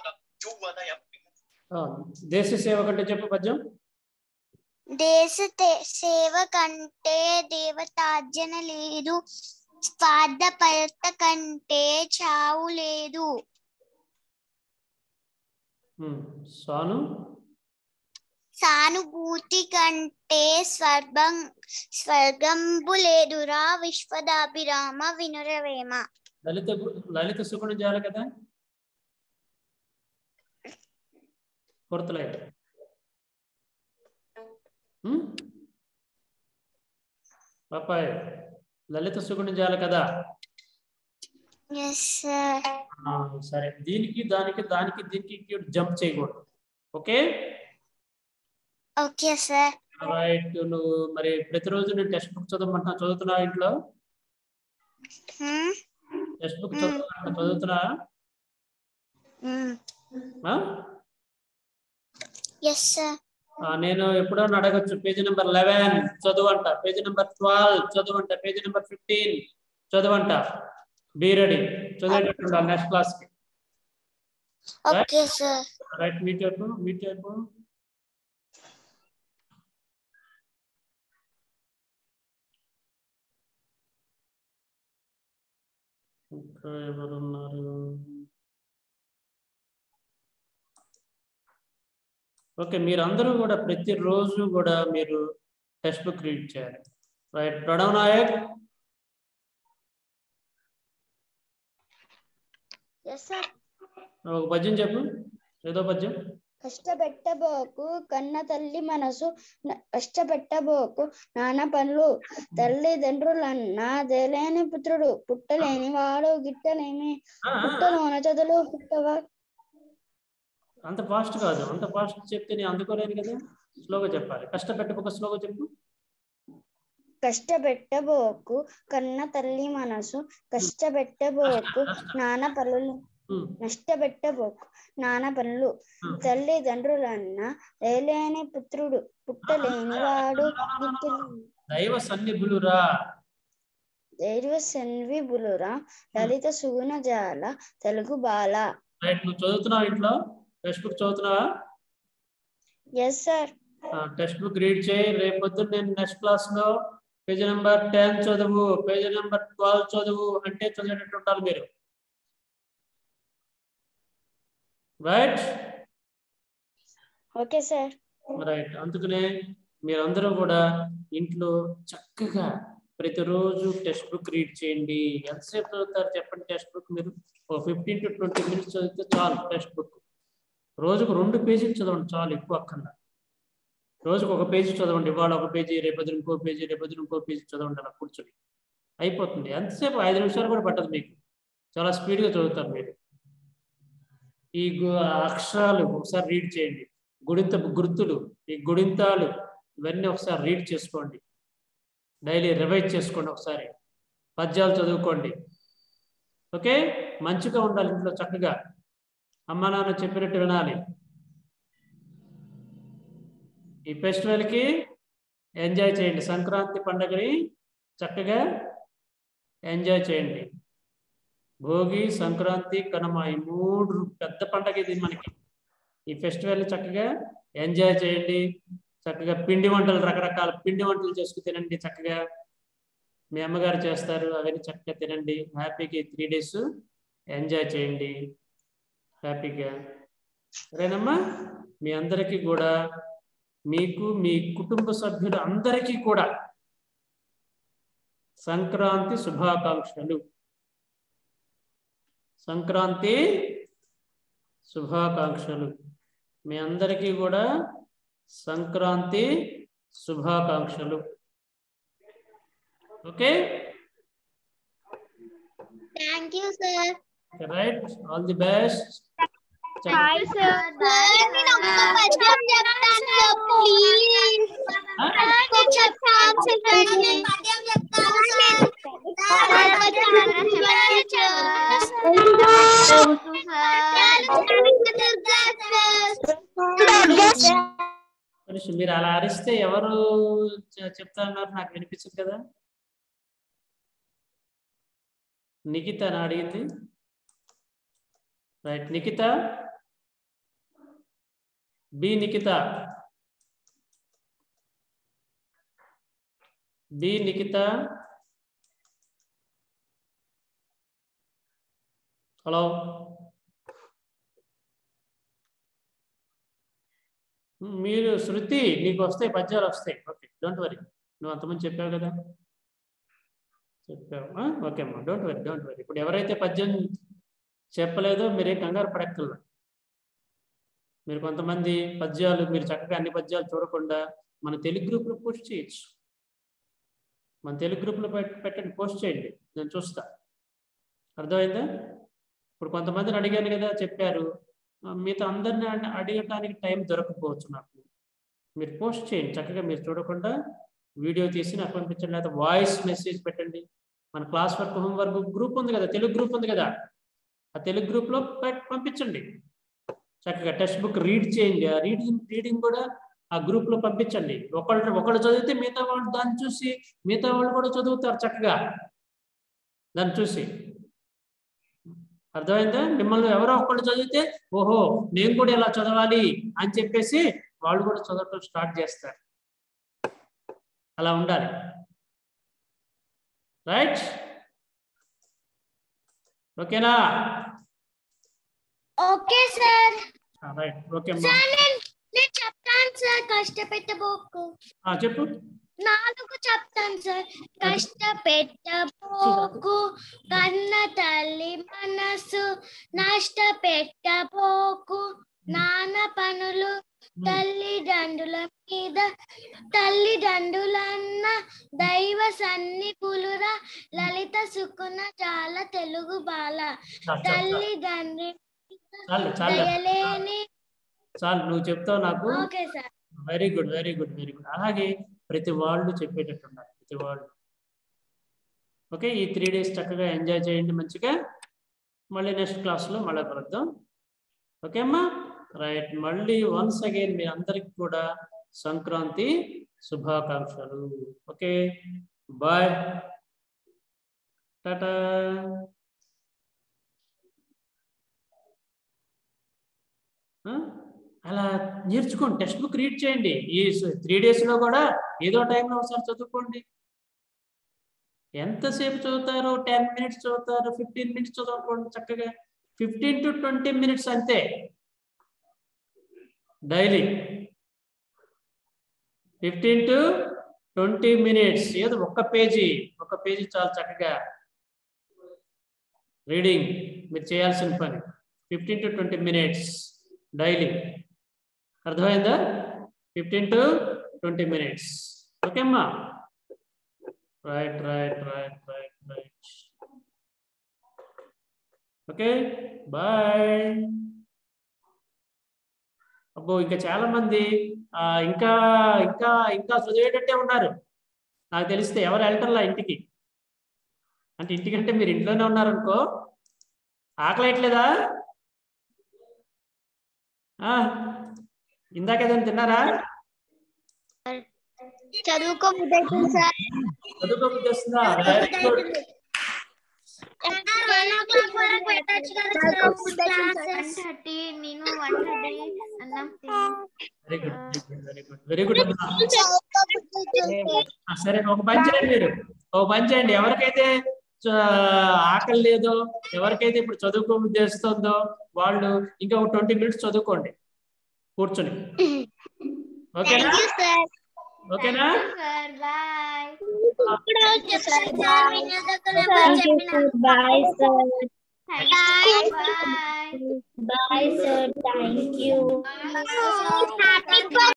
ఆ, దేశ సేవ కంటే చెప్పు పద్యం దేశ తే- సేవ కంటే దేవతార్జన లేదు స్వార్థపరత కంటే చావు లేదు ఉమ్, సాను సానుభూతి కంటే స్వర్గం స్వర్గంబు లేదురా విశ్వదాభిరామ వినురవేమ లలిత గు- లలిత సుగుణ జాల కదా కొరతలైట్ పాపాయ్ లలిత సుగుణ జాల కదా ఎస్ సార్ ఆ, సరే దీనికి దానికి దానికి దీనికి జంప్ చేయకూడదు ఓకే ఓకే సార్ రైట్ నువ్వు మరి ప్రతిరోజు నేను టెక్స్ట్ బుక్ చదవమంటున్నా చదువుతున్నా ఇంట్లో టెక్స్ట్ బుక్ చదువుతున్నా చదువుతున్నా ఎస్ సార్ ఆ, నేను ఎప్పుడో అడగచ్చు పేజీ నెంబర్ లెవెన్ చదువంట పేజీ నెంబర్ ట్వెల్వ్ చదువంట పేజీ నెంబర్ ఫిఫ్టీన్ చదువంట బీ రెడీ చదివేటట్టు ఉండాలి నెక్స్ట్ క్లాస్ కి ఓకే సార్ రైట్ మీట్ అయిపో మీట్ అయిపో ఇంకా ఎవరున్నారు ఓకే మీరందరూ కూడా ప్రతిరోజు కూడా మీరు టెక్స్ట్ బుక్ రీడ్ చేయాలి right Pranav Nayak yes sir ఒక పద్యం చెప్పు ఏదో పద్యం కష్టపెట్టబోకు కన్న తల్లి మనసు న- కష్టపెట్టబోకు నాన్న పనులు తల్లిదండ్రులన్నా దేలేని పుత్రుడు పుట్టలేని వాడు గిట్టలేని ఆ, ఆ, పుట్టలోన చదులు పుట్టవా అంత ఫాస్ట్ కాదు అంత ఫాస్ట్ చెప్తే నేను అందుకోలేను కదా స్లోగా చెప్పాలి కష్టపెట్టక స్లోగా చెప్పు కష్టపెట్టబోకు కన్న తల్లి మనసు కష్టపెట్టబోకు నాన్న పనులు ఉమ్, నష్టపెట్టబోకు నాన్న పనులు ఉమ్. తల్లిదండ్రులన్న దేలేని పుత్రుడు పుట్టలేని వాడు గిట్టలేని దైవ సన్నిధులురా దైవ సన్వి బులురా లలిత సుగుణ జాల తెలుగు బాల రైట్ నువ్వు చదువుతున్నావు ఇంట్లో టెక్స్ట్ బుక్ చదువుతున్నావా yes sir text book read చేయి రేపు పొద్దున్న నేను నెక్స్ట్ క్లాస్ లో పేజీ నెంబర్ టెన్ చదువు పేజీ నెంబర్ ట్వెల్వ్ చదువు అంటే చదివేటట్టు ఉండాలి మీరు రైట్ ఓకే సార్ రైట్ అందుకనే మీరందరూ కూడా ఇంట్లో చక్కగా ప్రతిరోజు టెక్స్ట్ బుక్ రీడ్ చేయండి ఎంతసేపు చదువుతారు చెప్పండి టెక్స్ట్ బుక్ మీరు ఒక ఫిఫ్టీన్ టు ట్వంటీ మినిట్స్ చదివితే చాలు టెక్స్ట్ బుక్ రోజుకు రెండు పేజీలు చదవండి చాలు ఎక్కువ అక్కర్లా రోజుకు ఒక పేజీ చదవండి ఇవాళ ఒక పేజీ రేపొద్దు ఇంకో పేజీ రేపొద్దు ఇంకో పేజీ చదవండి అలా కూర్చొని అయిపోతుంది ఎంతసేపు ఐదు నిమిషాలు కూడా పట్టదు మీకు చాలా స్పీడ్గా చదువుతారు మీరు ఈ గు- అక్షరాలు ఒకసారి రీడ్ చేయండి గుడింత గుర్తులు ఈ గుడింతాలు ఇవన్నీ ఒకసారి రీడ్ చేసుకోండి డైలీ రివైజ్ చేసుకోండి ఒకసారి పద్యాలు చదువుకోండి ఓకే మంచిగా ఉండాలి ఇంట్లో చక్కగా అమ్మ నాన్న చెప్పినట్టు వినాలి ఈ ఫెస్టివల్కి ఎంజాయ్ చేయండి సంక్రాంతి పండుగని చక్కగా ఎంజాయ్ చేయండి భోగి సంక్రాంతి కనుమ ఈ మూడు పెద్ద పండగ ఇది మనకి ఈ ఫెస్టివల్ చక్కగా ఎంజాయ్ చేయండి చక్కగా పిండి వంటలు రకరకాల పిండి వంటలు చేసుకు తినండి చక్కగా మీ అమ్మగారు చేస్తారు అవన్నీ చక్కగా తినండి హ్యాపీగా త్రీ డేస్ ఎంజాయ్ చేయండి హ్యాపీగా సరేనమ్మా మీ అందరికీ కూడా మీకు మీ కుటుంబ సభ్యులు అందరికీ కూడా సంక్రాంతి శుభాకాంక్షలు సంక్రాంతి శుభాకాంక్షలు మీ అందరికీ కూడా సంక్రాంతి శుభాకాంక్షలు okay thank you sir right all the best hi sir నేను ఒక పద్యం చెప్తాను సార్ ప్లీజ్ కొంచెం ఛాన్స్ ఇవ్వండి పద్యం చెప్తాను మనిషి మీరు అలా అరిస్తే ఎవరు చె- చెప్తా ఉన్నారు నాకు వినిపించదు కదా నిఖిత నా అడిగింది right Nikhita B Nikhita B Nikhita hello మీరు శృతి నీకు వస్తాయి పద్యాలు వస్తాయి ఓకే డోంట్ వరీ నువ్వు అంతమంది చెప్పావు కదా చెప్పావు ఓకే అమ్మా డోంట్ వరీ డోంట్ వరీ ఇప్పుడు ఎవరైతే పద్యం చెప్పలేదో మీరేం కంగారు పడక్కర్లా మీరు కొంతమంది పద్యాలు మీరు చక్కగా అన్ని పద్యాలు చూడకుండా మన తెలుగు గ్రూప్లో పోస్ట్ చేయొచ్చు మన తెలుగు గ్రూప్లో పెట్- పెట్టండి పోస్ట్ చేయండి నేను చూస్తా అర్థమైందా ఇప్పుడు కొంతమందిని అడిగాను కదా చెప్పారు ఆ, మిగతా అందరిని అడి- అడగటానికి టైం దొరకకపోవచ్చు నాకు మీరు పోస్ట్ చేయండి చక్కగా మీరు చూడకుండా వీడియో తీసి నాకు పంపించండి లేదా వాయిస్ మెసేజ్ పెట్టండి మన class work home work group ఉంది కదా తెలుగు గ్రూప్ ఉంది కదా ఆ తెలుగు గ్రూప్లో పెట్- పంపించండి చక్కగా టెక్స్ట్ బుక్ రీడ్ చేయండి ఆ రీడింగ్ రీడింగ్ కూడా ఆ గ్రూప్ లో పంపించండి ఒకళ్ళు ఒకళ్ళు చదివితే మిగతా వాళ్ళు దాన్ని చూసి మిగతా వాళ్ళు కూడా చదువుతారు చక్కగా దాన్ని చూసి అర్థమైందా మిమ్మల్ని ఎవరో ఒకళ్ళు చదివితే ఓహో నేను కూడా ఇలా చదవాలి అని చెప్పేసి వాళ్ళు కూడా చదవటం స్టార్ట్ చేస్తారు అలా ఉండాలి రైట్ ఓకేనా ఓకే సార్ రైట్ ఓకే అమ్మా సార్ నేను నేను చెప్తాను సార్ కష్టపెట్టబోకు ఆ, చెప్పు నాలుగు చెప్తాను సార్ కష్టపెట్టబోకు కన్న తల్లి మనసు నష్టపెట్టబోకు నాన్న పనులు తల్లిదండ్రుల మీద తల్లిదండ్రులన్న దైవ సన్నిపులురా లలిత సుకున చాలా తెలుగు బాల చాలు, చాలు, చాలు. తల్లిదండ్రి చాలు చాలు దయలేని చాలు నువ్వు చెప్తావు నాకు okay sir very good very good very good అలాగే ప్రతి వాళ్ళు చెప్పేటట్టు ఉండాలి ప్రతి వాళ్ళు ఓకే ఈ త్రీ డేస్ చక్కగా ఎంజాయ్ చేయండి మంచిగా మళ్ళీ నెక్స్ట్ క్లాస్లో మళ్ళీ కలుద్దాం ఓకే అమ్మా రైట్ మళ్ళీ వన్స్ అగైన్ మీ అందరికి కూడా సంక్రాంతి శుభాకాంక్షలు ఓకే బాయ్ టాటా ఆ? అలా నేర్చుకోండి టెక్స్ట్ బుక్ రీడ్ చేయండి ఈ త్రీ లో కూడా ఏదో టైంలో ఒకసారి చదువుకోండి ఎంతసేపు చదువుతారు టెన్ మినిట్స్ చదువుతారు ఫిఫ్టీన్ మినిట్స్ చదువుకోండి చక్కగా ఫిఫ్టీన్ టు ట్వంటీ మినిట్స్ అంతే daily fifteen to twenty minutes ఏదో ఒక్క పేజీ ఒక పేజీ చాలా చక్కగా రీడింగ్ మీరు చేయాల్సిన పని fifteen to twenty minutes daily అర్థమైందా fifteen to twenty minutes okay అమ్మా right right right right right okay bye అబ్బో ఇంకా చాలా మంది ఆ, ఇంకా ఇంకా ఇంకా చదివేటట్టే ఉన్నారు నాకు తెలిస్తే ఎవరు వెళ్ళటంలా ఇంటికి అంటే ఇంటికంటే మీరు ఇంట్లోనే ఉన్నారనుకో ఆకలి వేయట్లేదా ఆ, ఇందాక ఏదైనా తిన్నారా చదువుకో బుద్ధి సార్ చదువుకోబుద్ధి వస్తుందా వెరీ గుడ్ థర్టీ నేను వన్ థర్టీ అన్నం very good very good very good సరే ఒక పని చేయండి మీరు ఒక పని చేయండి ఎవరికైతే చ- ఆకలి లేదో ఎవరికైతే ఇప్పుడు చదువుకోబుద్ధి వస్తుందో వాళ్ళు ఇంకా ఒక ట్వంటీ మినిట్స్ చదువుకోండి కూర్చొని ఓకేనా సార్ ఓకేనా sir bye Bye, sir. Bye bye Bye, sir. Thank you. Happy